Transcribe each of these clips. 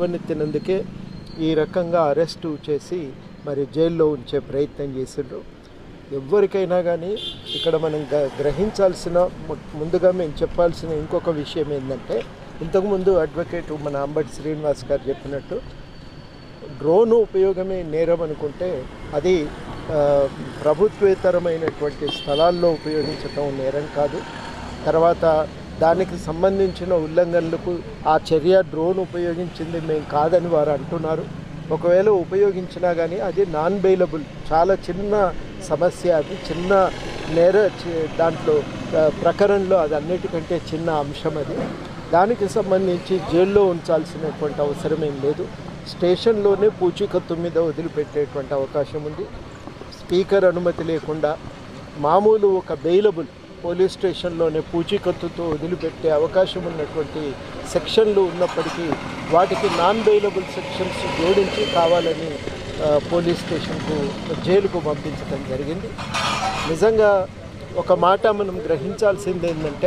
లేవనెత్తినందుకే ఈ రకంగా అరెస్టు చేసి మరి జైల్లో ఉంచే ప్రయత్నం చేసిండ్రు ఎవరికైనా కానీ ఇక్కడ మనం గ- గ్రహించాల్సిన ము- ముందుగా మేము చెప్పాల్సిన ఇంకొక విషయం ఏంటంటే ఇంతకుముందు అడ్వకేట్ మన అంబటి శ్రీనివాస్ గారు చెప్పినట్టు డ్రోన్ ఉపయోగమే నేరం అనుకుంటే అది ఆ, ప్రభుత్వేతరమైనటువంటి స్థలాల్లో ఉపయోగించటం నేరం కాదు తర్వాత దానికి సంబంధించిన ఉల్లంఘనలకు ఆ చర్య డ్రోన్ ఉపయోగించింది మేము కాదని వారు అంటున్నారు ఒకవేళ ఉపయోగించినా కానీ అది నాన్ బెయిలబుల్ చాలా చిన్న సమస్య అది చిన్న నేర చి- దాంట్లో ఆ, ప్రకరణలో అది అన్నిటికంటే చిన్న అంశం అది దానికి సంబంధించి జైల్లో ఉంచాల్సినటువంటి అవసరం ఏం లేదు స్టేషన్లోనే పూచీకత్తు మీద వదిలిపెట్టేటువంటి అవకాశం ఉంది స్పీకర్ అనుమతి లేకుండా మామూలు ఒక బెయిలబుల్ పోలీస్ స్టేషన్లోనే పూచీకత్తుతో వదిలిపెట్టే అవకాశం ఉన్నటువంటి సెక్షన్లు ఉన్నప్పటికీ వాటికి నాన్ బెయిలబుల్ సెక్షన్స్ జోడించి కావాలని ఆ, పోలీస్ స్టేషన్కు జైలుకు పంపించడం జరిగింది నిజంగా ఒక మాట మనం గ్రహించాల్సింది ఏంటంటే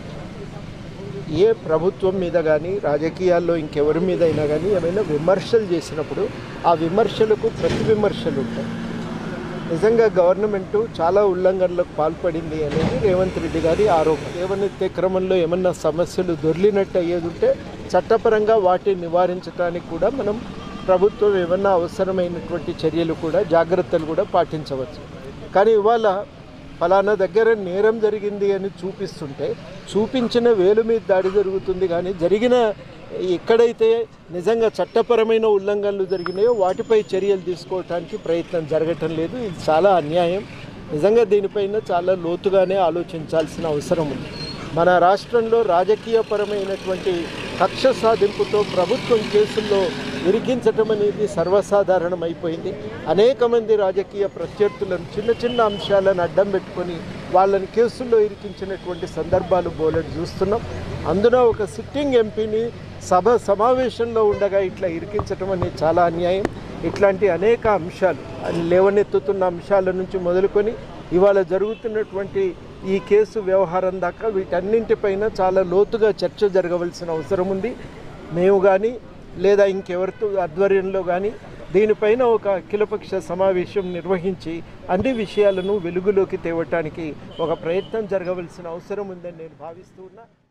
ఏ ప్రభుత్వం మీద కానీ రాజకీయాల్లో ఇంకెవరి మీద అయినా కానీ ఏమైనా విమర్శలు చేసినప్పుడు ఆ విమర్శలకు ప్రతి విమర్శలు ఉంటాయి నిజంగా గవర్నమెంట్ చాలా ఉల్లంఘనలకు పాల్పడింది అనేది రేవంత్ రెడ్డి గారి ఆరోపణ లేవనెత్తే క్రమంలో ఏమన్నా సమస్యలు దొర్లినట్టు అయ్యేది ఉంటే చట్టపరంగా వాటిని నివారించడానికి కూడా మనం ప్రభుత్వం ఏమన్నా అవసరమైనటువంటి చర్యలు కూడా జాగ్రత్తలు కూడా పాటించవచ్చు కానీ ఇవాళ ఫలానా దగ్గర నేరం జరిగింది అని చూపిస్తుంటే చూపించిన వేలు మీద దాడి జరుగుతుంది కానీ జరిగిన ఎక్కడైతే నిజంగా చట్టపరమైన ఉల్లంఘనలు జరిగినాయో వాటిపై చర్యలు తీసుకోవటానికి ప్రయత్నం జరగటం లేదు ఇది చాలా అన్యాయం నిజంగా దీనిపైన చాలా లోతుగానే ఆలోచించాల్సిన అవసరం ఉంది మన రాష్ట్రంలో రాజకీయపరమైనటువంటి కక్ష సాధింపుతో ప్రభుత్వం కేసుల్లో ఇరికించటం అనేది సర్వసాధారణం అయిపోయింది అనేక మంది రాజకీయ ప్రత్యర్థులను చిన్న చిన్న అంశాలను అడ్డం పెట్టుకొని వాళ్ళని కేసుల్లో ఇరికించినటువంటి సందర్భాలు బోలెడు చూస్తున్నాం అందులో ఒక సిట్టింగ్ ఎంపీని సభ సమావేశంలో ఉండగా ఇట్లా ఇరికించటం అనేది చాలా అన్యాయం ఇట్లాంటి అనేక అంశాలు లేవనెత్తుతున్న అంశాల నుంచి మొదలుకొని ఇవాళ జరుగుతున్నటువంటి ఈ కేసు వ్యవహారం దాకా వీటన్నింటిపైన చాలా లోతుగా చర్చ జరగవలసిన అవసరం ఉంది మేము కానీ లేదా ఇంకెవరితో ఆధ్వర్యంలో కానీ దీనిపైన ఒక అఖిలపక్ష సమావేశం నిర్వహించి అన్ని విషయాలను వెలుగులోకి తేవటానికి ఒక ప్రయత్నం జరగవలసిన అవసరం ఉందని నేను భావిస్తూ ఉన్నా